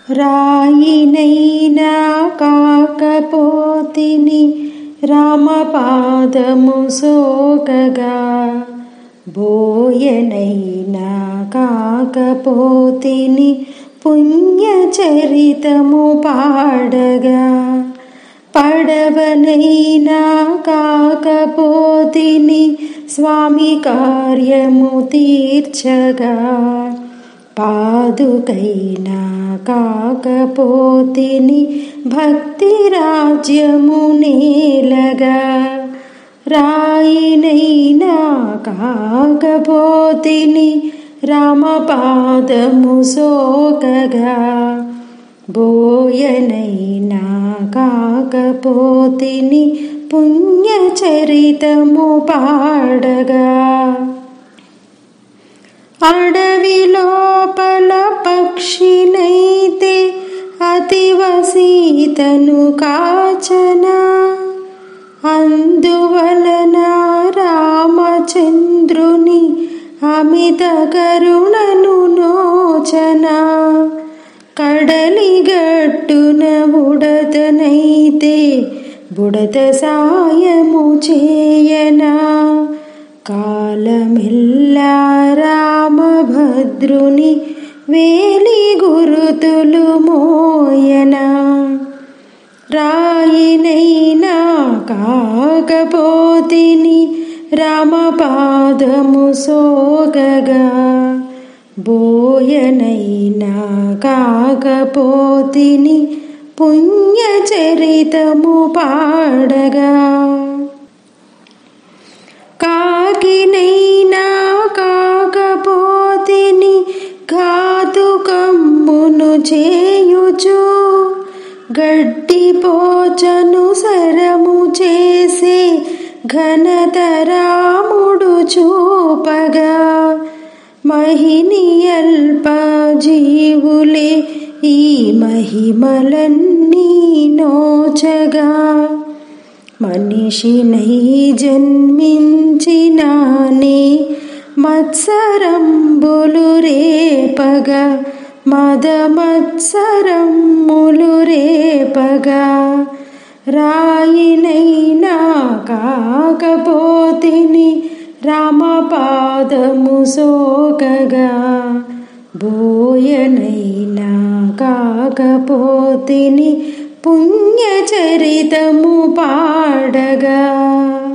రాయినైనా కాకపోతిని రామపాదము సోకగా బోయనైనా కాకపోతిని పుణ్యచరితము పాడగా పడవనైనా కాకపోతిని స్వామి కార్యము తీర్చగా పాదుకైనా కాకపోతిని భక్తి రాజ్యము నేలగా రాయినైనా కాకపోతిని రామపాదము సోకగా బోయనైనా కాకపోతిని పుణ్యచరితము పాడగా అడవి లోపల పక్షినైతే అతివసీతను కాచనా అందువలన రామచంద్రుని అమిత కరుణను నోచన కడలిగట్టున బుడతనైతే బుడత సాయము చేయనా కాలమెల్లా రామభద్రుని వేలి గురుతులు మోయనా రాయినైనా కాకపోతిని రామపాదము సోగగా బోయనైనా కాకపోతిని పుణ్యచరితము పాడగా కాకినైనా కాకపోతిని ఘాతుకమ్మును చేయుచు గడ్డి పోచను సరము చేసే ఘనతరాముడు చూపగా మహిని అల్ప జీవులే ఈ మహిమలన్నీ నోచగా మనిషినై జన్మించినానే మత్సరంబులు రేపగా మదమత్సరమ్ములు రేపగా రాయినైనా కాకపోతిని రామపాదము సోకగా బోయనైనా కాకపోతిని పుణ్యచరితము పాడగా